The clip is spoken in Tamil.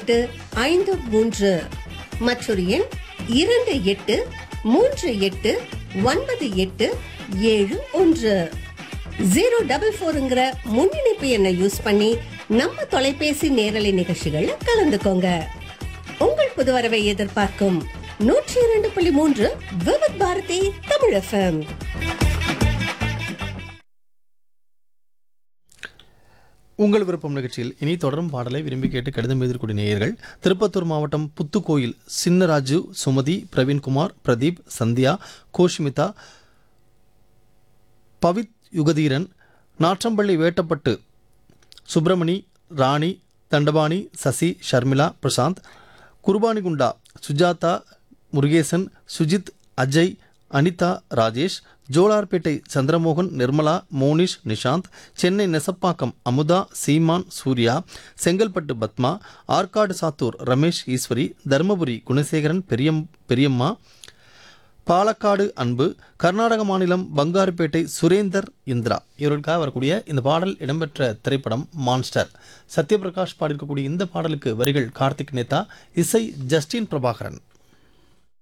எட்டு ஐந்து மூன்று மற்றொரு எண் இரண்டு எட்டு மூன்று எட்டு ஒன்பது எட்டு ஏழு ஒன்று ஜீரோ டபுள் ஃபோருங்கிற முன்னிணைப்பு எண்ணை யூஸ் பண்ணி நம்ம தொலைபேசி நேரலை நிகழ்ச்சிகள்ல கலந்துக்கோங்க உங்கள் புது வரவை எதிர்பார்க்கும் நூற்றி இரண்டு புள்ளி மூன்று விவத் பாரதி தமிழ் எஃப்எம் உங்கள் விருப்பம் நிகழ்ச்சியில் இனி தொடரும் பாடலை விரும்பி கேட்டு கடிதம் எழுதிக்கூடிய நேயர்கள் திருப்பத்தூர் மாவட்டம் புத்துக்கோயில் சின்னராஜு சுமதி பிரவீன்குமார் பிரதீப் சந்தியா கோஷ்மிதா பவித் யுகதீரன் நாற்றம்பள்ளி வேட்டப்பட்டு சுப்பிரமணி ராணி தண்டபாணி சசி ஷர்மிளா பிரசாந்த் குர்பானிகுண்டா சுஜாதா முருகேசன் சுஜித் அஜய் அனிதா ராஜேஷ் ஜோலார்பேட்டை சந்திரமோகன் நிர்மலா மோனிஷ் நிஷாந்த் சென்னை நெசப்பாக்கம் அமுதா சீமான் சூர்யா செங்கல்பட்டு பத்மா ஆற்காடு சாத்தூர் ரமேஷ் ஈஸ்வரி தருமபுரி குணசேகரன் பெரியம் பெரியம்மா பாலக்காடு அன்பு கர்நாடக மாநிலம் பங்காருப்பேட்டை சுரேந்தர் இந்திரா இவர்களுக்காக வரக்கூடிய இந்த பாடல் இடம்பெற்ற திரைப்படம் மான்ஸ்டர் சத்யபிரகாஷ் பாடியிருக்கக்கூடிய இந்த பாடலுக்கு வரிகள் கார்த்திக் நேதா இசை ஜஸ்டின் பிரபாகரன்